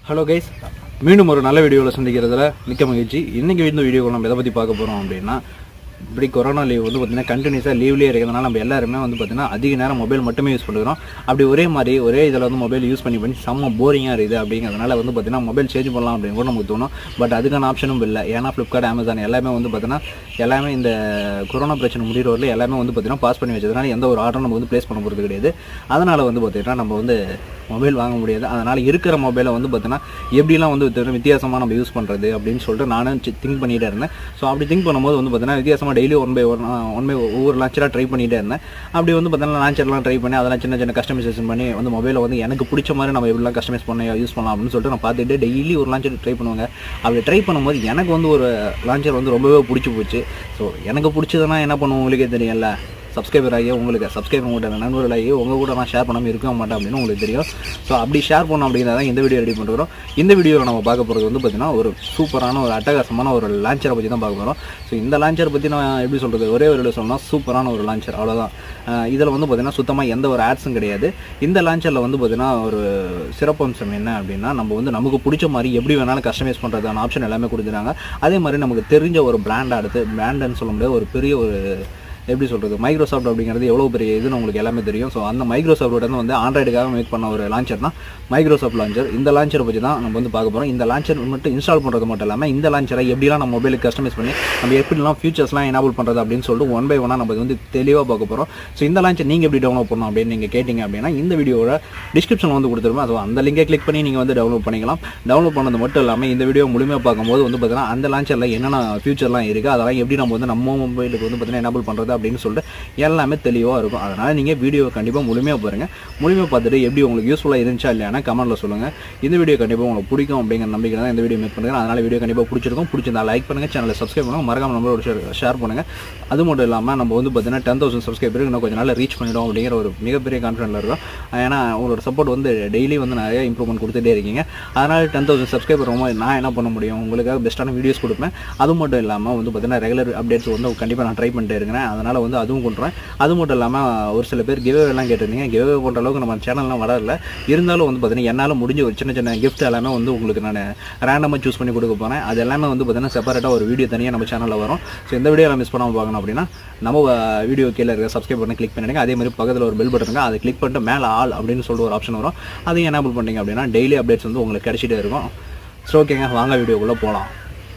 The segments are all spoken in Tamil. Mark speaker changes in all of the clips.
Speaker 1: ஹலோ கைஸ் மீண்டும் ஒரு நல்ல வீடியோவில் சந்திக்கிறதுல மிக்க மகிழ்ச்சி இன்றைக்கி இந்த வீடியோவில் நம்ம எதை பற்றி பார்க்க போகிறோம் அப்படின்னா இப்படி கொரோனா லீவ் வந்து பார்த்திங்கன்னா கண்டினியூஸாக லீவ்லேயே இருக்கிறதுனால நம்ம எல்லாருமே வந்து பார்த்திங்கன்னா அதிக நேரம் மொபைல் மட்டுமே யூஸ் பண்ணுறோம் அப்படி ஒரே மாதிரி ஒரே இதில் வந்து மொபைல் யூஸ் பண்ணி பண்ணி செம்ம போரிங்காக இருக்குது அப்படிங்கிறதுனால வந்து பார்த்திங்கன்னா மொபைல் சேஞ்ச் பண்ணலாம் அப்படின்னு கூட நமக்கு தோணும் பட் அதுக்கான ஆப்ஷனும் இல்லை ஏன்னா ஃப்ளிப்கார்ட் அமேசான் எல்லாமே வந்து பார்த்திங்கன்னா எல்லாமே இந்த கொரோனா பிரச்சனை முடிகிற வரல எல்லாமே வந்து பார்த்திங்கன்னா பாஸ் பண்ணி வச்சதுனால எந்த ஒரு ஆர்டரும் நம்ம வந்து ப்ளேஸ் பண்ண போகிறது கிடையாது அதனால் வந்து பார்த்திங்கன்னா நம்ம வந்து மொபைல் வாங்க முடியாது அதனால் இருக்கிற மொபைலை வந்து பார்த்தீங்கன்னா எப்படிலாம் வந்து வித்தியா- வித்தியாசமாக நம்ம யூஸ் பண்ணுறது அப்படின்னு சொல்லிட்டு நானும் திங்க் பண்ணிகிட்டே இருந்தேன் ஸோ அப்படி திங்க் பண்ணும்போது வந்து பார்த்தீங்கன்னா வித்தியாசமாக daily one by one one by ஒவ்வொரு லான்ச்சராக ட்ரை பண்ணிகிட்டே இருந்தேன் அப்படி வந்து பார்த்தீங்கன்னா லான்ச்சர்லாம் ட்ரை பண்ணி அதெல்லாம் சின்ன சின்ன கஸ்டமைசேஷன் பண்ணி வந்து மொபைலை வந்து எனக்கு பிடிச்ச மாதிரி நம்ம எப்படிலாம் கஸ்டமைஸ் பண்ண யூஸ் பண்ணலாம் அப்படின்னு சொல்லிட்டு நான் பார்த்துட்டு டெய்லி ஒரு லான்ச்சர் ட்ரை பண்ணுவாங்க அப்படி ட்ரை பண்ணும்போது எனக்கு வந்து ஒரு லான்ச்சர் வந்து ரொம்பவே பிடிச்சி போச்சு ஸோ எனக்கு பிடிச்சதுன்னா என்ன பண்ணுவோம் உங்களுக்கே தெரியல சப்ஸ்கிரைபர் ஆகி உங்களுக்கு சப்ஸ்கிரைபர் உங்கள்கிட்ட நண்பர்களாகி உங்கள் கூட நான் ஷேர் பண்ணாமல் இருக்க மாட்டேன் அப்படின்னு உங்களுக்கு தெரியும் ஸோ அப்படி ஷேர் பண்ணோம் அப்படிங்கிறத இந்த வீடியோ ரெடி பண்ணுறோம் இந்த வீடியோவில் நம்ம பார்க்க போகிறது வந்து பார்த்திங்கன்னா ஒரு சூப்பரான ஒரு அட்டகாசமான ஒரு லான்ச்சரை பற்றி தான் பார்க்க போகிறோம் ஸோ இந்த லான்ச்சரை பற்றி நான் எப்படி சொல்கிறது ஒரே ஒரு சொல்லணும்னா சூப்பரான ஒரு லான்ச்சர் அவ்வளோதான் இதில் வந்து பார்த்திங்கன்னா சுத்தமாக எந்த ஒரு ஆட்ஸும் கிடையாது இந்த லான்ச்சரில் வந்து பார்த்திங்கன்னா ஒரு சிறப்பம்சம் என்ன அப்படின்னா நம்ம வந்து நமக்கு பிடிச்ச மாதிரி எப்படி வேணாலும் கஸ்டமைஸ் பண்ணுறதான ஆப்ஷன் எல்லாமே கொடுத்துருக்காங்க அதே மாதிரி நமக்கு தெரிஞ்ச ஒரு பிராண்ட் அடுத்து பிராண்டுன்னு சொல்ல முடியாது ஒரு பெரிய ஒரு எப்படி சொல்கிறது மைக்ரோசாஃப்ட் அப்படிங்கிறது எவ்வளோ பெரிய இதுன்னு உங்களுக்கு எல்லாமே தெரியும் ஸோ அந்த மைக்ரோசாஃப்டோட வந்து ஆண்ட்ராய்டுக்காக மேக் பண்ண ஒரு லான்ச்சர் தான் மைக்ரோசாஃப்ட் லான்ச்சர் இந்த லான்ச்சரை பற்றி தான் நம்ம வந்து பார்க்க போகிறோம் இந்த லான்ச்சர் மட்டும் இன்ஸ்டால் பண்ணுறது மட்டும் இல்லாமல் இந்த லான்ச்சரை எப்படிலாம் நம்ம மொபைலுக்கு கஸ்டமைஸ் பண்ணி நம்ம எப்படிலாம் ஃபியூச்சர்ஸ்லாம் எனேபிள் பண்ணுறது அப்படின்னு சொல்லிட்டு ஒன் பை ஒன்னாக நம்ம இது வந்து தெளிவாக பார்க்க போகிறோம் ஸோ இந்த லான்ச்சர் நீங்கள் எப்படி டவுன்லோட் பண்ணணும் அப்படின்னு நீங்கள் கேட்டிங்க அப்படின்னா இந்த வீடியோவோட டிஸ்கிரிப்ஷன் வந்து கொடுத்துருப்போம் ஸோ அந்த லிங்கை கிளிக் பண்ணி நீங்கள் வந்து டவுன்லோட் பண்ணிக்கலாம் டவுன்லோட் பண்ணது மட்டும் இல்லாமல் இந்த வீடியோ முழுமையாக பார்க்கும்போது வந்து பார்த்தீங்கன்னா அந்த லான்ச்சரில் என்னென்ன ஃபியூச்சர்லாம் இருக்குது அதெல்லாம் எப்படி நம்ம வந்து நம்ம மொபைலுக்கு வந்து பார்த்தீங்கன்னா எனேபிள் பண்ணுறது அப்படின்னு சொல்லிட்டு எல்லாமே தெளிவாக இருக்கும் அதனால் நீங்கள் வீடியோ கண்டிப்பாக முழுமையாக பாருங்கள் முழுமையாக பார்த்துட்டு எப்படி உங்களுக்கு யூஸ்ஃபுல்லாக இருந்துச்சா இல்லையானா கமெண்ட்டில் சொல்லுங்கள் இந்த வீடியோ கண்டிப்பாக உங்களுக்கு பிடிக்கும் அப்படிங்கிற நம்பிக்கை தான் இந்த வீடியோ மேக் பண்ணுறேன் அதனால் வீடியோ கண்டிப்பாக பிடிச்சிருக்கும் பிடிச்சிருந்தா லைக் பண்ணுங்கள் சேனலை சப்ஸ்கிரைப் பண்ணுங்கள் மறக்காம நம்மளோட ஷேர் ஷேர் பண்ணுங்கள் அது மட்டும் இல்லாமல் நம்ம வந்து பார்த்தீங்கன்னா டென் தௌசண்ட் சப்ஸ்கிரைபர் இன்னும் கொஞ்சம் நாள் ரீச் பண்ணிடும் அப்படிங்கிற ஒரு மிகப்பெரிய கான்ஃபிடென்ட்டில் இருக்கும் ஏன்னா உங்களோட சப்போர்ட் வந்து டெய்லி வந்து நிறைய இம்ப்ரூவ்மெண்ட் கொடுத்துட்டே இருக்கீங்க அதனால் டென் தௌசண்ட் சப்ஸ்கிரைபர் ரொம்ப நான் என்ன பண்ண முடியும் உங்களுக்காக பெஸ்ட்டான வீடியோஸ் கொடுப்பேன் அது மட்டும் இல்லாமல் வந்து பார்த்தீங்கன்னா ரெகுலர் அப்டேட்ஸ் வந்து கண்டிப்பாக நான் ட்ரை பண்ணிட்டே இருக்கிறேன் அதனால் வந்து அதுவும் கொண்டுறேன் அது மட்டும் இல்லாமல் ஒரு சில பேர் கிவ்வே எல்லாம் கேட்டிருந்தீங்க கிவ்வே பண்ணுற அளவுக்கு நம்ம சேனல்லாம் வரல இருந்தாலும் வந்து பார்த்தீங்கன்னா என்னால் முடிஞ்ச ஒரு சின்ன சின்ன gift எல்லாமே வந்து உங்களுக்கு நான் ரேண்டமாக சூஸ் பண்ணி கொடுக்க போகிறேன் அது எல்லாமே வந்து பார்த்தீங்கன்னா செப்பரேட்டாக ஒரு வீடியோ தனியாக நம்ம சேனலில் வரும் ஸோ இந்த வீடியோ மிஸ் பண்ணாமல் பார்க்கணும் அப்படின்னா நம்ம வீடியோ கீழே இருக்க சப்ஸ்கிரைப் பண்ணி கிளிக் பண்ணிடுங்க அதே மாதிரி பக்கத்தில் ஒரு பெல் பட்டன் இருக்கு அதை கிளிக் பண்ணிட்டு மேலே ஆல் அப்படின்னு சொல்லிட்டு ஒரு ஆப்ஷன் வரும் அதையும் எனேபிள் பண்ணிங்க அப்படின்னா டெய்லி அப்டேட்ஸ் வந்து உங்களுக்கு கிடைச்சிட்டே இருக்கும் ஸோ ஓகேங்க வாங்க வீடியோக்குள்ளே போகலாம்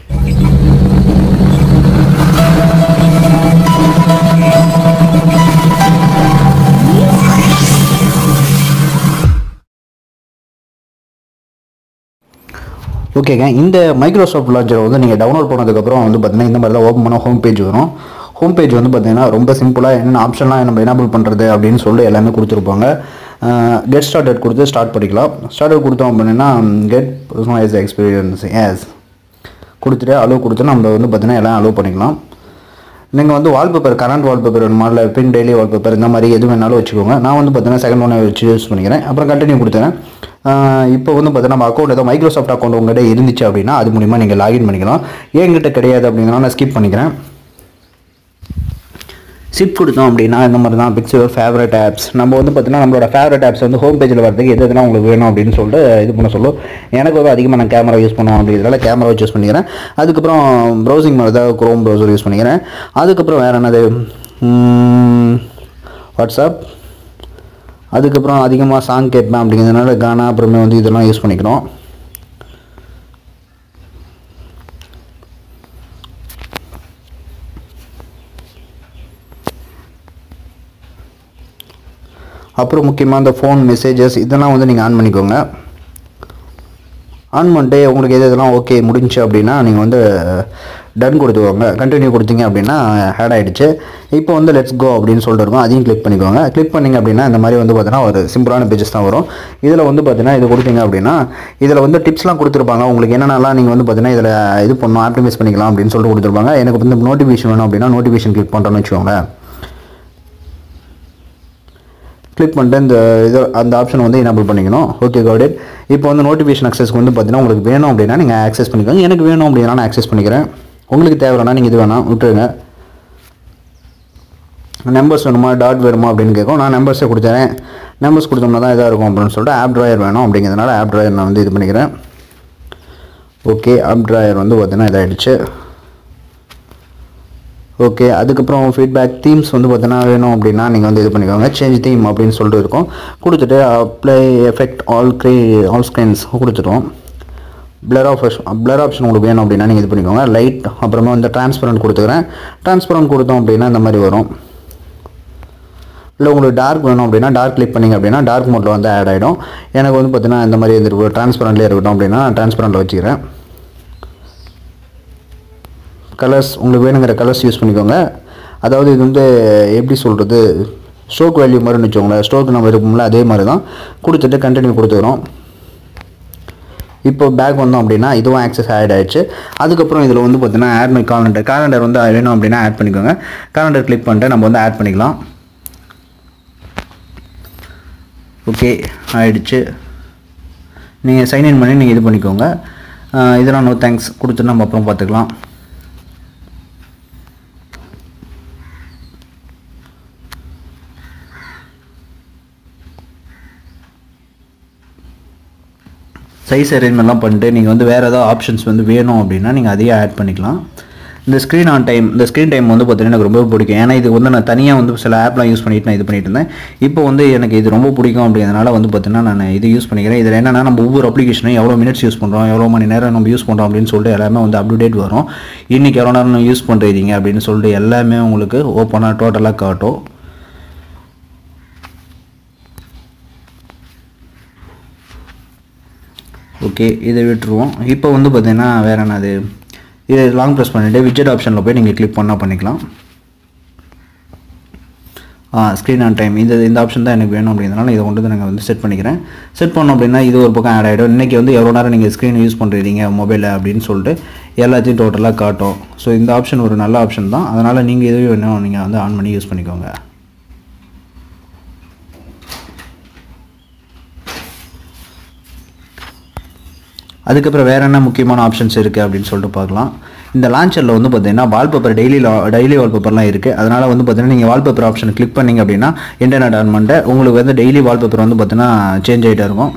Speaker 1: ஓகேங்க இந்த மைக்ரோசாஃப்ட் லான்ச்சரை வந்து நீங்கள் டவுன்லோட் பண்ணதுக்கப்புறம் வந்து பார்த்தீங்கன்னா இந்த மாதிரி தான் ஓப்பன் பண்ண ஹோம் பேஜ் வரும் ஹோம் பேஜ் வந்து பார்த்தீங்கன்னா ரொம்ப சிம்பிளாக என்னென்ன ஆப்ஷன்லாம் நம்ம எனேபிள் பண்ணுறது அப்படின்னு சொல்லிட்டு எல்லாமே கொடுத்துருப்பாங்க கெட் ஸ்டார்டட் கொடுத்து ஸ்டார்ட் பண்ணிக்கலாம் ஸ்டார்டட் கொடுத்தோம் அப்படின்னா கெட் பர்சனலைஸ் எக்ஸ்பீரியன்ஸ் எஸ் கொடுத்துட்டு அலோவ் கொடுத்து நம்ம வந்து பார்த்தீங்கன்னா எல்லாம் அலோவ் பண்ணிக்கலாம் நீங்கள் வந்து வால்பேப்பர் கரண்ட் வால்பேப்பர் வேணுமா இல்லை பின் டெய்லி வால்பேப்பர் இந்த மாதிரி எது வேணாலும் வச்சுக்கோங்க நான் வந்து பார்த்தீங்கன்னா செகண்ட் ஒன்னை வச்சு யூஸ் பண்ணிக்கிறேன் அப்புறம் கண்டினியூ கொடுத்துறேன் இப்போ வந்து பார்த்தீங்கன்னா நம்ம அக்கௌண்ட் ஏதோ மைக்ரோசாஃப்ட் அக்கௌண்ட் உங்கள்கிட்ட இருந்துச்சு அப்படின்னா அது மூலிமா நீங்கள் லாகின் பண்ணிக்கலாம் என்கிட்ட கிடையாது அப்படிங்கிறனால நான் ஸ்கிப் பண்ணிக்கிறேன் சிப் கொடுத்தோம் அப்படின்னா இந்த மாதிரி தான் பிக்சர் ஃபேவரட் ஆப்ஸ் நம்ம வந்து பார்த்தீங்கன்னா நம்மளோட ஃபேவரட் ஆப்ஸ் வந்து ஹோம் பேஜில் வரதுக்கு எது எதுனா உங்களுக்கு வேணும் அப்படின்னு சொல்லிட்டு இது பண்ண சொல்லும் எனக்கு வந்து அதிகமாக நான் கேமரா யூஸ் பண்ணுவோம் அப்படிங்கிறதால கேமரா சூஸ் பண்ணிக்கிறேன் அதுக்கப்புறம் ப்ரௌசிங் மாதிரி தான் க்ரோம் ப்ரௌசர் யூஸ் பண்ணிக்கிறேன் அதுக்கப்புறம் வேறு என்னது வாட்ஸ்அப் அதுக்கப்புறம் அதிகமாக சாங் கேட்பேன் அப்படிங்கிறதுனால கானா அப்புறமே வந்து இதெல்லாம் யூஸ் பண்ணிக்கிறோம் அப்புறம் முக்கியமாக இந்த ஃபோன் மெசேஜஸ் இதெல்லாம் வந்து நீங்கள் ஆன் பண்ணிக்கோங்க ஆன் பண்ணிட்டு உங்களுக்கு எது இதெல்லாம் ஓகே முடிஞ்சு அப்படின்னா நீங்கள் வந்து டன் கொடுத்துக்கோங்க கண்டினியூ கொடுத்தீங்க அப்படின்னா ஹேட் ஆகிடுச்சு இப்போ வந்து லெட்ஸ் கோ அப்படின்னு சொல்லிட்டு இருக்கும் அதையும் கிளிக் பண்ணிக்கோங்க கிளிக் பண்ணிங்க அப்படின்னா இந்த மாதிரி வந்து பார்த்தீங்கன்னா ஒரு சிம்பிளான பேஜஸ் தான் வரும் இதில் வந்து பார்த்தீங்கன்னா இது கொடுத்தீங்க அப்படின்னா இதில் வந்து டிப்ஸ்லாம் கொடுத்துருப்பாங்க உங்களுக்கு என்னென்னலாம் நீங்கள் வந்து பார்த்தீங்கன்னா இதில் இது பண்ணணும் ஆப்டிமைஸ் பண்ணிக்கலாம் அப்படின்னு சொல்லிட்டு கொடுத்துருப்பாங்க எனக்கு வந்து நோட்டிஃபிகேஷன் வேணும் அப்படின்னா நோட்டிஃபிகேஷன் கிளிக் பண்ணுறோன்னு வச்சுக்கோங்களேன் கிளிக் பண்ணிட்டு இந்த இது அந்த ஆப்ஷன் வந்து எனேபிள் பண்ணிக்கணும் ஓகே கவுடட் இப்போ வந்து நோட்டிஃபிகேஷன் அக்சஸ்க்கு வந்து பார்த்தீங்கன்னா உங்களுக்கு வேணும் அப்படின்னா நீங்கள் ஆக்சஸ் பண்ணிக்கோங்க எனக்கு வேணும் அப்படின்னா நான் ஆக்சஸ் பண்ணிக்கிறேன் உங்களுக்கு தேவைன்னா நீங்கள் இது வேணாம் விட்டுருங்க நம்பர்ஸ் வேணுமா டாட் வேணுமா அப்படின்னு கேட்கும் நான் நம்பர்ஸே கொடுத்துறேன் நம்பர்ஸ் கொடுத்தோம்னா தான் இதாக இருக்கும் அப்படின்னு சொல்லிட்டு ஆப் ட்ராயர் வேணும் அப்படிங்கிறதுனால ஆப் ட்ராயர் நான் வந்து இது பண்ணிக்கிறேன்
Speaker 2: ஓகே அப் ட்ராயர் வந்து பார்த்தீங்கன்னா இதாகிடுச்சு ஓகே அதுக்கப்புறம் ஃபீட்பேக் தீம்ஸ் வந்து பார்த்தீங்கன்னா வேணும் அப்படின்னா நீங்கள் வந்து இது பண்ணிக்கோங்க சேஞ்ச் தீம் அப்படின்னு சொல்லிட்டு இருக்கும் கொடுத்துட்டு அப்ளை எஃபெக்ட் ஆல் க்ரீ ஆல் ஸ்க்ரீன்ஸ் கொடுத்துட்டோம் பிளர் ஆஃப் பிளர் ஆப்ஷன் உங்களுக்கு வேணும் அப்படின்னா நீங்கள் இது பண்ணிக்கோங்க லைட் அப்புறமா வந்து டிரான்ஸ்பரண்ட் கொடுத்துக்கிறேன் டிரான்ஸ்பரண்ட் கொடுத்தோம் அப்படின்னா இந்த மாதிரி வரும் இல்லை உங்களுக்கு டார்க் வேணும் அப்படின்னா டார்க் கிளிக் பண்ணிங்க அப்படின்னா டார்க் மோட்டில் வந்து ஆட் ஆகிடும் எனக்கு வந்து பார்த்தீங்கன்னா இந்த மாதிரி இருந்துருக்கு டிரான்ஸ்பரண்ட்லேயே இருக்கட்டும் அப்படின்னா டிரான்ஸ்பரண்ட்டில் வச்சுக்கிறேன் கலர்ஸ் உங்களுக்கு வேணுங்கிற கலர்ஸ் யூஸ் பண்ணிக்கோங்க அதாவது இது வந்து எப்படி சொல்கிறது ஸ்ட்ரோக் வேல்யூ மாதிரின்னு வச்சுக்கோங்களேன் ஸ்ட்ரோக் நம்ம இருக்கும்ல அதே மாதிரி தான் கொடுத்துட்டு கண்டினியூ கொடுத்துக்கிறோம் இப்போ பேக் வந்தோம் அப்படின்னா இதுவும் ஆக்சஸ் ஆட் ஆயிடுச்சு அதுக்கப்புறம் இதில் வந்து பார்த்தீங்கன்னா ஆட் மை காலண்டர் காலண்டர் வந்து வேணும் அப்படின்னா ஆட் பண்ணிக்கோங்க காலண்டர் கிளிக் பண்ணிட்டு நம்ம வந்து ஆட் பண்ணிக்கலாம் ஓகே ஆயிடுச்சு நீங்கள் சைன்இன் பண்ணி நீங்கள் இது பண்ணிக்கோங்க ஆஹ் இதெல்லாம் நோ தேங்க்ஸ் கொடுத்துட்டு நம்ம அப்புறம் பார்த்துக்கலாம் சைஸ் அரேஞ்ச்மெண்ட்லாம் பண்ணிட்டு நீங்கள் வந்து வேறு ஏதாவது ஆப்ஷன்ஸ் வந்து வேணும் அப்படின்னா நீங்கள் அதையே ஆட் பண்ணிக்கலாம் இந்த ஸ்க்ரீன் ஆன் டைம் இந்த ஸ்க்ரீன் டைம் வந்து பார்த்தீங்கன்னா எனக்கு ரொம்ப பிடிக்கும் ஏன்னா இது வந்து நான் தனியாக வந்து சில ஆப்லாம் யூஸ் பண்ணிட்டு நான் இது பண்ணிட்டு இருந்தேன் இப்போ வந்து எனக்கு இது ரொம்ப பிடிக்கும் அப்படிங்கிறதுனால வந்து பார்த்தீங்கன்னா நான் இது யூஸ் பண்ணிக்கிறேன் இதில் என்னன்னா நம்ம ஒவ்வொரு அப்ளிகேஷனும் எவ்வளோ மினிட்ஸ் யூஸ் பண்ணுறோம் எவ்வளோ மணி நேரம் நம்ம யூஸ் பண்ணுறோம் அப்படின்னு சொல்லிட்டு எல்லாமே வந்து அப்டேட் வரும் இன்றைக்கி எவ்வளோ நேரம் யூஸ் பண்ணுறீங்க அப்படின்னு சொல்லிட்டு எல்லாமே உங்களுக்கு ஓப்பனாக டோட்டலாக காட்டும் ஓகே இதை விட்டுருவோம் இப்போ வந்து பார்த்தீங்கன்னா வேறு என்னது இது லாங் ப்ரெஸ் பண்ணிவிட்டு விஜெட் ஆப்ஷனில் போய் நீங்கள் கிளிக் பண்ணால் பண்ணிக்கலாம் ஸ்க்ரீன் ஆன் டைம் இந்த இந்த ஆப்ஷன் தான் எனக்கு வேணும் அப்படிங்கிறதுனால இதை கொண்டு வந்து நாங்கள் வந்து செட் பண்ணிக்கிறேன் செட் பண்ணோம் அப்படின்னா இது ஒரு பக்கம் ஆட் ஆகிடும் இன்றைக்கி வந்து எவ்வளோ நேரம் நீங்கள் ஸ்க்ரீன் யூஸ் பண்ணுறீங்க மொபைலில் அப்படின்னு சொல்லிட்டு எல்லாத்தையும் டோட்டலாக காட்டும் ஸோ இந்த ஆப்ஷன் ஒரு நல்ல ஆப்ஷன் தான் அதனால் நீங்கள் எதுவும் வேணும் நீங்கள் வந்து ஆன் பண்ணி யூஸ் பண்ணிக்கோங்க அதுக்கப்புறம் வேறு என்ன முக்கியமான ஆப்ஷன்ஸ் இருக்குது அப்படின்னு சொல்லிட்டு பார்க்கலாம் இந்த லான்ச்சரில் வந்து பார்த்தீங்கன்னா வால்பேப்பர் டெய்லி டெய்லி வால்பேப்பர்லாம் இருக்குது அதனால் வந்து பார்த்தீங்கன்னா நீங்கள் வால்பேப்பர் ஆப்ஷனை கிளிக் பண்ணிங்க அப்படின்னா இன்டர்நெட் ஆன் பண்ணிட்டு உங்களுக்கு வந்து டெய்லி வால்பேப்பர் வந்து பார்த்தீங்கன்னா சேஞ்ச் ஆகிட்டே இருக்கும்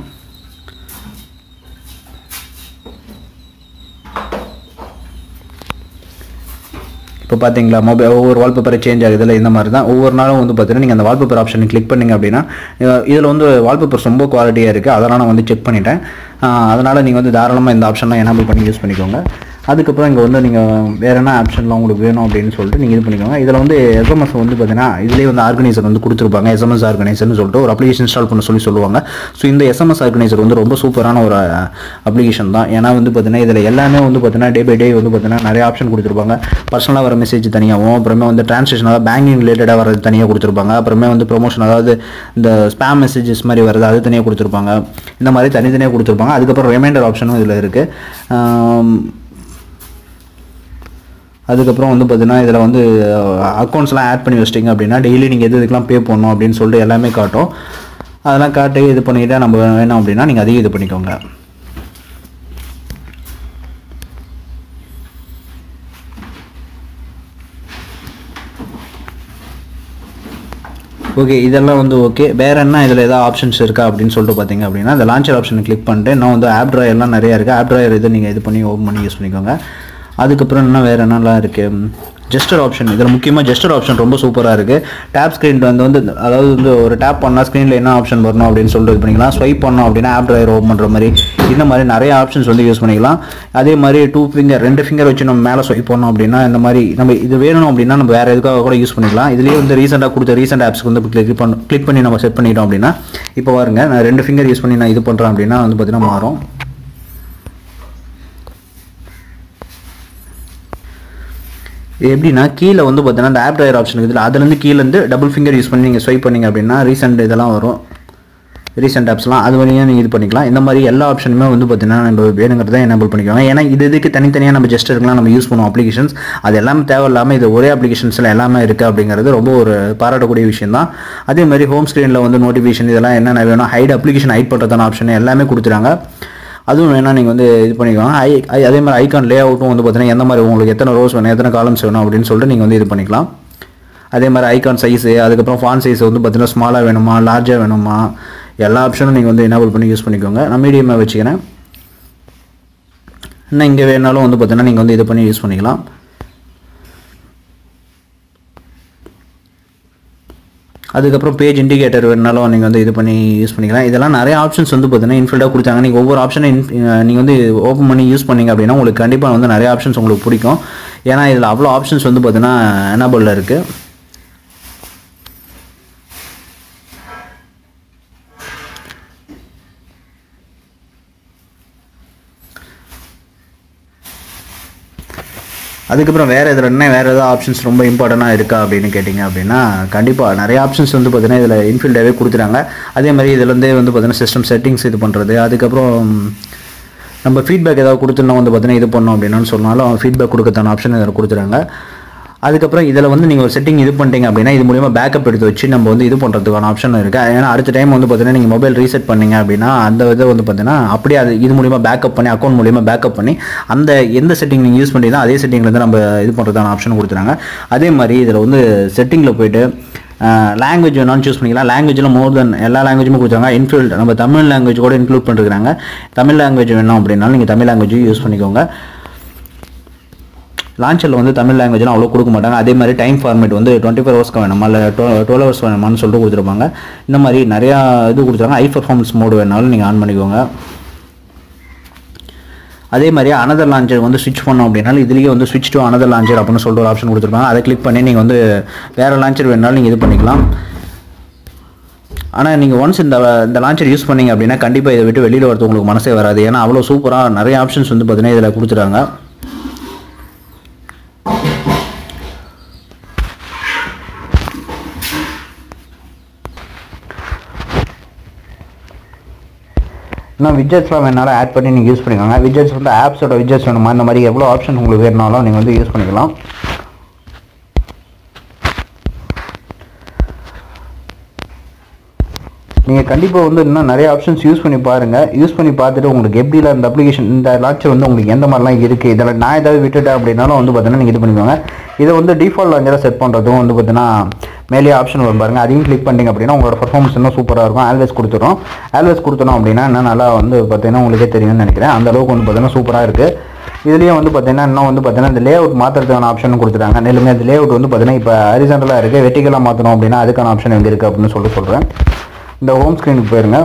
Speaker 2: இப்போ பார்த்தீங்களா மொபைல் ஒவ்வொரு வால்பேப்பரை சேஞ்ச் ஆகுதுல இந்த மாதிரி தான் ஒவ்வொரு நாளும் வந்து பார்த்தீங்கன்னா நீங்கள் அந்த வால்பேப்பர் ஆப்ஷனை கிளிக் பண்ணிங்க அப்படின்னா இதில் வந்து வால்பேப்பர்ஸ் ரொம்ப குவாலிட்டியாக இருக்குது அதெல்லாம் நான் வந்து செக் பண்ணிட்டேன் அதனால் நீங்கள் வந்து தாராளமாக இந்த ஆப்ஷன்லாம் எனபிள் பண்ணி யூஸ் பண்ணிக்கோங்க அதுக்கப்புறம் இங்கே வந்து நீங்கள் வேறு என்ன ஆப்ஷன்லாம் உங்களுக்கு வேணும் அப்படின்னு சொல்லிட்டு நீங்கள் இது பண்ணிக்கோங்க இதில் வந்து எஸ்எம்எஸ் வந்து பார்த்தீங்கன்னா இதுலேயே வந்து ஆர்கனைசர் வந்து கொடுத்துருப்பாங்க எஸ்எம்எஸ் ஆர்கனைசர்னு சொல்லிட்டு ஒரு அப்ளிகேஷன் இன்ஸ்டால் பண்ண சொல்லி சொல்லுவாங்க ஸோ இந்த எஸ்எம்எஸ் ஆர்கனைசர் வந்து ரொம்ப சூப்பரான ஒரு அப்ளிகேஷன் தான் ஏன்னா வந்து பார்த்தீங்கன்னா இதில் எல்லாமே வந்து பார்த்தீங்கன்னா டே பை டே வந்து பார்த்தீங்கன்னா நிறைய ஆப்ஷன் கொடுத்துருப்பாங்க பர்சனலாக வர மெசேஜ் தனியாகவும் அப்புறமே வந்து டிரான்ஸ்லேஷன் அதாவது பேங்கிங் ரிலேட்டடாக வரது தனியாக கொடுத்துருப்பாங்க அப்புறமே வந்து ப்ரொமோஷன் அதாவது இந்த ஸ்பேம் மெசேஜஸ் மாதிரி வருது அது தனியாக கொடுத்துருப்பாங்க இந்த மாதிரி தனித்தனியாக கொடுத்துருப்பாங்க அதுக்கப்புறம் ரிமைண்டர் ஆப்ஷனும் இதில் இருக்குது அதுக்கப்புறம் வந்து பார்த்தீங்கன்னா இதில் வந்து அக்கௌண்ட்ஸ்லாம் ஆட் பண்ணி வச்சிட்டிங்க அப்படின்னா டெய்லி நீங்கள் எது இதுக்கெலாம் பே பண்ணணும் அப்படின்னு சொல்லிட்டு எல்லாமே காட்டும் அதெல்லாம் காட்டி இது பண்ணிக்கிட்டால் நம்ம வேணும் அப்படின்னா நீங்கள் அதையும் இது பண்ணிக்கோங்க ஓகே இதெல்லாம் வந்து ஓகே வேறு என்ன இதில் ஏதாவது ஆப்ஷன்ஸ் இருக்கா அப்படின்னு சொல்லிட்டு பார்த்தீங்க அப்படின்னா இந்த லான்ச்சர் ஆப்ஷனை கிளிக் பண்ணிட்டு இன்னும் வந்து ஆப் ட்ராயர்லாம் நிறையா இருக்குது ஆப் ட்ராயர் இது நீங்கள் இது பண்ணி ஓப்பன் பண்ணி யூஸ் பண்ணிக்கோங்க அதுக்கப்புறம் என்ன வேறு என்னலாம் இருக்குது ஜெஸ்டர் ஆப்ஷன் இதில் முக்கியமாக ஜெஸ்டர் ஆப்ஷன் ரொம்ப சூப்பராக இருக்குது டேப் ஸ்க்ரீன் வந்து வந்து அதாவது வந்து ஒரு டேப் பண்ணால் ஸ்க்ரீனில் என்ன ஆப்ஷன் வரணும் அப்படின்னு சொல்லிட்டு இது பண்ணிக்கலாம் ஸ்வைப் பண்ணோம் அப்படின்னா ஆப் ட்ரைவர் ஓப்பன் பண்ணுற மாதிரி இந்த மாதிரி நிறைய ஆப்ஷன்ஸ் வந்து யூஸ் பண்ணிக்கலாம் அதே மாதிரி டூ ஃபிங்கர் ரெண்டு ஃபிங்கர் வச்சு நம்ம மேலே ஸ்வைப் பண்ணோம் அப்படின்னா இந்த மாதிரி நம்ம இது வேணும் அப்படின்னா நம்ம வேறு எதுக்காக கூட யூஸ் பண்ணிக்கலாம் இதுலேயே வந்து ரீசெண்டாக கொடுத்த ரீசெண்ட் ஆப்ஸ்க்கு வந்து கிளிக் பண்ண கிளிக் பண்ணி நம்ம செட் பண்ணிட்டோம் அப்படின்னா இப்போ பாருங்க நான் ரெண்டு ஃபிங்கர் யூஸ் பண்ணி நான் இது பண்ணுறேன் அப்படின்னா வந்து பார்த்தீங்கன்னா மாறும் இது எப்படின்னா கீழே வந்து பார்த்தீங்கன்னா இந்த ஆப் ட்ரைவர் ஆப்ஷன் இதில் அதுலேருந்து கீழேருந்து டபுள் ஃபிங்கர் யூஸ் பண்ணி நீங்கள் ஸ்வைப் பண்ணீங்க அப்படின்னா ரீசெண்ட் இதெல்லாம் வரும் ரீசெண்ட் ஆப்ஸ்லாம் அது வரையும் நீங்கள் இது பண்ணிக்கலாம் இந்த மாதிரி எல்லா ஆப்ஷனுமே வந்து பார்த்தீங்கன்னா நம்ம வேணுங்கிறத எனபிள் பண்ணிக்கலாம் ஏன்னா இது இதுக்கு தனித்தனியாக நம்ம ஜஸ்ட் இருக்கலாம் நம்ம யூஸ் பண்ணுவோம் அப்ளிகேஷன்ஸ் அது எல்லாமே தேவையில்லாமல் இது ஒரே அப்ளிகேஷன்ஸில் எல்லாமே இருக்குது அப்படிங்கிறது ரொம்ப ஒரு பாராட்டக்கூடிய விஷயம் தான் அதே மாதிரி ஹோம் ஸ்க்ரீனில் வந்து நோட்டிஃபிகேஷன் இதெல்லாம் என்னென்ன வேணும் ஹைட் அப்ளிகேஷன் ஹைட் பண்ணுறதான ஆப்ஷன் எல்லாமே கொடுத்துறாங்க அதுவும் வேணால் நீங்கள் வந்து இது பண்ணிக்கலாம் ஐ ஐ அதே மாதிரி ஐகான் லே அவுட்டும் வந்து பார்த்தீங்கன்னா எந்த மாதிரி உங்களுக்கு எத்தனை ரோஸ் வேணும் எத்தனை காலம்ஸ் வேணும் அப்படின்னு சொல்லிட்டு நீங்கள் வந்து இது பண்ணிக்கலாம் அதே மாதிரி ஐகான் சைஸு அதுக்கப்புறம் ஃபான் சைஸ் வந்து பார்த்தீங்கன்னா ஸ்மாலாக வேணுமா லார்ஜாக வேணுமா எல்லா ஆப்ஷனும் நீங்கள் வந்து எனேபிள் பண்ணி யூஸ் பண்ணிக்கோங்க நான் மீடியமாக வச்சுக்கிறேன் இன்னும் இங்கே வேணாலும் வந்து பார்த்தீங்கன்னா நீங்கள் வந்து இது பண்ணி யூஸ் பண்ணிக்கலாம் அதுக்கப்புறம் பேஜ் இண்டிகேட்டர் வேணாலும் நீங்கள் வந்து இது பண்ணி யூஸ் பண்ணிக்கலாம் இதெல்லாம் நிறைய ஆப்ஷன்ஸ் வந்து பார்த்தீங்கன்னா இன்ஃபில்டாக கொடுத்தாங்க நீங்கள் ஒவ்வொரு ஆப்ஷனும் நீங்கள் வந்து ஓப்பன் பண்ணி யூஸ் பண்ணீங்க அப்படின்னா உங்களுக்கு கண்டிப்பாக வந்து நிறைய ஆப்ஷன்ஸ் உங்களுக்கு பிடிக்கும் ஏன்னா இதில் அவ்வளோ ஆப்ஷன்ஸ் வந்து பார்த்தீங்கன்னா எனபிளில் இருக்குது அதுக்கப்புறம் வேறு இதில் என்ன வேறு ஏதாவது ஆப்ஷன்ஸ் ரொம்ப இம்பார்ட்டண்ட்டாக இருக்கா அப்படின்னு கேட்டிங்க அப்படின்னா கண்டிப்பாக நிறைய ஆப்ஷன்ஸ் வந்து பார்த்தீங்கன்னா இதில் இன்ஃபில்டாகவே கொடுத்துட்டாங்க அதே மாதிரி இதில் வந்து வந்து பார்த்தீங்கன்னா சிஸ்டம் செட்டிங்ஸ் இது பண்ணுறது அதுக்கப்புறம் நம்ம ஃபீட்பேக் ஏதாவது கொடுத்துருந்தா வந்து பார்த்தீங்கன்னா இது பண்ணோம் அப்படின்னு சொன்னாலும் ஃபீட்பேக் கொடுக்கறதான ஆப்ஷன் இதில் கொடுத்துறாங்க அதுக்கப்புறம் இதில் வந்து நீங்கள் ஒரு செட்டிங் இது பண்ணிட்டீங்க அப்படின்னா இது மூலியமாக பேக்கப் எடுத்து வச்சு நம்ம வந்து இது பண்ணுறதுக்கான ஆப்ஷன் இருக்குது ஏன்னா அடுத்த டைம் வந்து பார்த்தீங்கன்னா நீங்கள் மொபைல் ரீசெட் பண்ணீங்க அப்படின்னா அந்த இதை வந்து பார்த்தீங்கன்னா அப்படியே அது இது மூலியமாக பேக்கப் பண்ணி அக்கௌண்ட் மூலியமாக பேக்கப் பண்ணி அந்த எந்த செட்டிங் நீங்கள் யூஸ் பண்ணி தான் அதே செட்டிங்லேருந்து நம்ம இது பண்ணுறதான ஆப்ஷன் கொடுத்துறாங்க அதே மாதிரி இதில் வந்து செட்டிங்கில் போயிட்டு லாங்குவேஜ் வேணாலும் சூஸ் பண்ணிக்கலாம் லாங்குவேஜில் மோர் தென் எல்லா லாங்குவேஜுமே கொடுத்தாங்க இன்க்ளூட் நம்ம தமிழ் லாங்குவேஜ் கூட இன்க்ளூட் பண்ணிருக்காங்க தமிழ் லாங்குவேஜ் வேணும் அப்படின்னாலும் நீங்கள் தமிழ் லாங்குவேஜ் யூஸ் பண்ணிக்கோங்க லான்ச்சரில் வந்து தமிழ் லாங்குவேஜ்லாம் அவ்வளோ கொடுக்க மாட்டாங்க அதே மாதிரி டைம் ஃபார்மேட் வந்து டுவெண்ட்டி ஃபோர் ஹவர்ஸ்க்கு வேணுமா இல்லை டுவெல் ஹவர்ஸ் வேணுமான்னு சொல்லிட்டு கொடுத்துருப்பாங்க இந்த மாதிரி நிறையா இது கொடுத்துருக்காங்க ஹை பர்ஃபார்மன்ஸ் மோடு வேணாலும் நீங்கள் ஆன் பண்ணிக்கோங்க அதே மாதிரி அனதர் லான்ச்சர் வந்து ஸ்விட்ச் பண்ணோம் அப்படின்னாலும் இதுலேயே வந்து ஸ்விட்ச் டு அனதர் லான்ச்சர் அப்படின்னு சொல்லிட்டு ஒரு ஆப்ஷன் கொடுத்துருப்பாங்க அதை கிளிக் பண்ணி நீங்கள் வந்து வேறு லான்ச்சர் வேணாலும் நீங்கள் இது பண்ணிக்கலாம் ஆனால் நீங்கள் ஒன்ஸ் இந்த இந்த லான்ச்சர் யூஸ் பண்ணீங்க அப்படின்னா கண்டிப்பாக இதை விட்டு வெளியில் வரது உங்களுக்கு மனசே வராது ஏன்னா அவ்வளோ சூப்பராக நிறைய ஆப்ஷன்ஸ் வந்து பார்த்தீங்கன்னா இதில் கொடுத்துருக்காங்க இன்னும் விஜெட்ஸ்லாம் வேணாலும் ஆட் பண்ணி நீங்கள் யூஸ் பண்ணிக்கோங்க விஜெட்ஸ் வந்து ஆப்ஸோட விஜெட்ஸ் வேணுமா இந்த மாதிரி எவ்வளோ ஆப்ஷன் உங்களுக்கு வேணுனாலும் நீங்கள் வந்து யூஸ் பண்ணிக்கலாம் நீங்கள் கண்டிப்பாக வந்து இன்னும் நிறைய ஆப்ஷன்ஸ் யூஸ் பண்ணி பாருங்கள் யூஸ் பண்ணி பார்த்துட்டு உங்களுக்கு எப்படிலாம் இந்த அப்ளிகேஷன் இந்த லான்ச்சர் வந்து உங்களுக்கு எந்த மாதிரிலாம் இருக்குது இதில் நான் ஏதாவது விட்டுட்டேன் அப்படின்னாலும் வந்து பார்த்தீங்கன்னா நீங்கள் இது பண்ணிக்கோங்க இதை வந்து டிஃபால்ட் லான்ச்சராக செட் பண்ணுறதும் வந்து பார்த்தீங்கன்னா மேலே ஆப்ஷன் வரும் பாருங்க அதையும் கிளிக் பண்ணிங்க அப்படின்னா உங்களோட பர்ஃபார்மன்ஸ் இன்னும் சூப்பராக இருக்கும் ஆல்வேஸ் கொடுத்துரும் ஆல்வேஸ் கொடுத்தோம் அப்படின்னா இன்னும் நல்லா வந்து பார்த்தீங்கன்னா உங்களுக்கே தெரியும்னு நினைக்கிறேன் அந்த அளவுக்கு வந்து பார்த்தீங்கன்னா சூப்பராக இருக்குது இதுலேயே வந்து பார்த்தீங்கன்னா இன்னும் வந்து பார்த்தீங்கன்னா இந்த லே அவுட் மாற்றுறதுக்கான ஆப்ஷன் கொடுத்துட்டாங்க மேலுமே அந்த லே அவுட் வந்து பார்த்தீங்கன்னா இப்போ ஹரிசண்டலாக இருக்குது வெட்டிக்கலாக மாற்றணும் அப்படின்னா அதுக்கான ஆப்ஷன் எங்கே இருக்குது அப்படின்னு சொல்லிட்டு சொல்கிறேன் இந்த ஹோம் ஸ்க்ரீனுக்கு போயிருங்க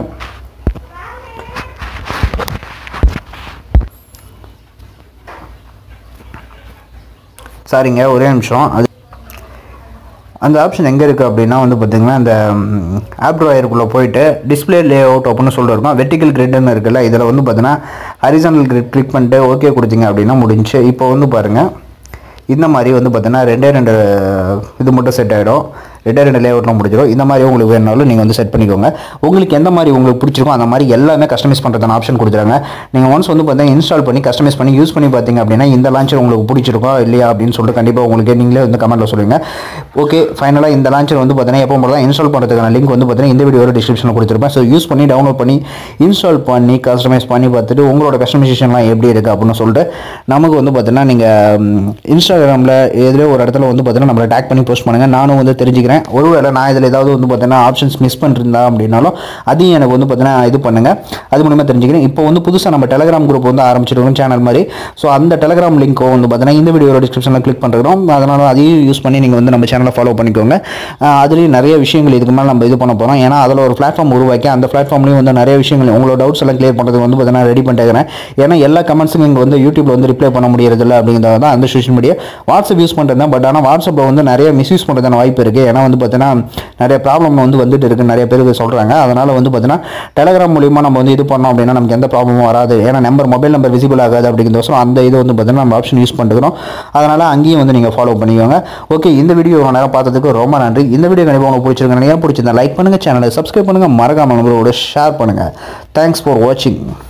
Speaker 2: சாரிங்க ஒரே நிமிஷம் அது அந்த ஆப்ஷன் எங்கே இருக்குது அப்படின்னா வந்து பார்த்தீங்கன்னா இந்த ஆப் ட்ராயருக்குள்ளே போயிட்டு டிஸ்பிளே லே அவுட் அப்படின்னு சொல்லிட்டு இருக்கும் வெர்டிக்கல் கிரிட்னு இருக்குல்ல இதில் வந்து பார்த்தீங்கன்னா ஹரிசானல் கிரிட் கிளிக் பண்ணிட்டு ஓகே கொடுத்தீங்க அப்படின்னா முடிஞ்சு இப்போ வந்து பாருங்கள் இந்த மாதிரி வந்து பார்த்தீங்கன்னா ரெண்டே ரெண்டு இது மட்டும் செட் ஆகிடும் ரெண்டே ரெண்டு லேஅவுட்லாம் முடிஞ்சிடும் இந்த மாதிரி உங்களுக்கு வேணுனாலும் நீங்கள் வந்து செட் பண்ணிக்கோங்க உங்களுக்கு எந்த மாதிரி உங்களுக்கு பிடிச்சிருக்கோ அந்த மாதிரி எல்லாமே கஸ்டமைஸ் பண்ணுறதுக்கான ஆப்ஷன் கொடுத்துறாங்க நீங்கள் ஒன்ஸ் வந்து பார்த்தீங்கன்னா இன்ஸ்டால் பண்ணி கஸ்டமைஸ் பண்ணி யூஸ் பண்ணி பார்த்தீங்க அப்படின்னா இந்த லான்ச்சர் உங்களுக்கு பிடிச்சிருக்கோ இல்லையா அப்படின்னு சொல்லிட்டு கண்டிப்பாக உங்களுக்கு நீங்களே வந்து கமெண்ட்டில் சொல்லுங்க ஓகே ஃபைனலாக இந்த லான்ச்சர் வந்து பார்த்தீங்கன்னா எப்போ போல தான் இன்ஸ்டால் பண்ணுறதுக்கான லிங்க் வந்து பார்த்தீங்கன்னா இந்த வீடியோட டிஸ்கிரிப்ஷனில் கொடுத்துருப்பேன் ஸோ யூஸ் பண்ணி டவுன்லோட் பண்ணி இன்ஸ்டால் பண்ணி கஸ்டமைஸ் பண்ணி பார்த்துட்டு உங்களோட கஸ்டமைசேஷன்லாம் எப்படி இருக்குது அப்படின்னு சொல்லிட்டு நமக்கு வந்து பார்த்தீங்கன்னா நீங்கள் இன்ஸ்டாகிராமில் எதுலேயோ ஒரு இடத்துல வந்து பார்த்தீங்கன்னா நம்மளை டேக் பண்ணி போஸ்ட் பண்ணுங்கள் நானும் வந்து தெரிஞ்சுக்கிறேன் ஒருவேளை நான் இதில் ஏதாவது வந்து பார்த்தீங்கன்னா ஆப்ஷன்ஸ் மிஸ் பண்ணிருந்தா அப்படின்னாலும் அதையும் எனக்கு வந்து பார்த்தீங்கன்னா இது பண்ணுங்கள் அது மூலமாக தெரிஞ்சுக்கிறேன் இப்போ வந்து புதுசாக நம்ம டெலகிராம் குரூப் வந்து ஆரம்பிச்சிருக்கோம் சேனல் மாதிரி ஸோ அந்த டெலகிராம் லிங்க்கோ வந்து பார்த்தீங்கன்னா இந்த வீடியோட டிஸ்கிரிப்ஷனில் கிளிக் பண்ணுறோம் அதனால் அதையும் யூஸ் பண்ணி நீங்கள் வந்து நம்ம சேனலை ஃபாலோ பண்ணிக்கோங்க ஆஹ் அதுலேயும் நிறைய விஷயங்கள் இதுக்கு மேலே நம்ம இது பண்ண போகிறோம் ஏன்னா அதில் ஒரு பிளாட்ஃபார்ம் உருவாக்கி அந்த பிளாட்ஃபார்ம்லேயும் வந்து நிறைய விஷயங்கள் உங்களோட டவுட்ஸ் எல்லாம் கிளியர் பண்ணுறது வந்து பார்த்தீங்கன்னா ரெடி பண்ணிட்டேன் ஏன்னா எல்லா கமெண்ட்ஸும் இங்கே வந்து யூடியூப்ல வந்து ரிப்ளை பண்ண முடியறதில்ல அப்படிங்கிறது தான் அந்த சோஷியல் மீடியா வாட்ஸ்அப் யூஸ் பண்ணுறது தான் பட் ஆனால் வாட்ஸ்அப்பில் வந்து நிறைய மிஸ்யூஸ் பண்ணுறதான வாய்ப்பு இருக்குது ஏன்னா வந்து பார்த்தீங்கன்னா நிறைய ப்ராப்ளம் வந்து வந்துட்டு இருக்கு நிறைய பேருக்கு சொல்கிறாங்க அதனால் வந்து பார்த்தீங்கன்னா டெலகிராம் மூலியமாக நம்ம வந்து இது பண்ணோம் அப்படின்னா நமக்கு எந்த ப்ராப்ளமும் வராது ஏன்னா நம்பர் மொபைல் நம்பர் விசிபிள் ஆகாது அப்படிங்கிறதோசம் அந்த இது வந்து பார்த்தீங்கன்னா நம்ம ஆப்ஷன் யூஸ் பண்ணிக்கிறோம் அதனால் அங்கேயும் வந்து நீங்கள் ஃபாலோ பண்ணிக்கோங்க ஓகே இந்த வீடியோ இவ்வளோ நேரம் பார்த்ததுக்கு ரொம்ப நன்றி இந்த வீடியோ கண்டிப்பாக உங்களுக்கு பிடிச்சிருக்கேன் நினைக்கிறேன் பிடிச்சிருந்தா லைக் பண்ணுங்கள் சேனலை சப்ஸ்கிரைப் பண்ணுங்கள் மறக்காம நம்மளோட ஷேர் பண்ணுங்கள் தேங்க்ஸ் ஃபார் வாட்சிங்